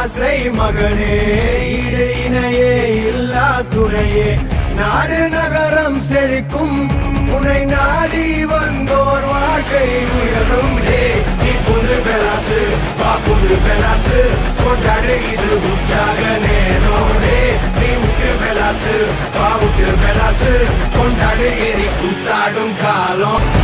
ஆசை மகனே இடு இணையே இல்லா துணையே நாடு நகரம் செழிக்கும் உன்னை நாடி வந்தோர் வாழ்க்கை உயரும் ஹே நீ புது பெலாசு வா புது பெலாசு கொண்டாடு இது உற்சாக நேரம் ஹே நீ விட்டு பெலாசு வா விட்டு பெலாசு கொண்டாடு எரி கூத்தாடும் காலம்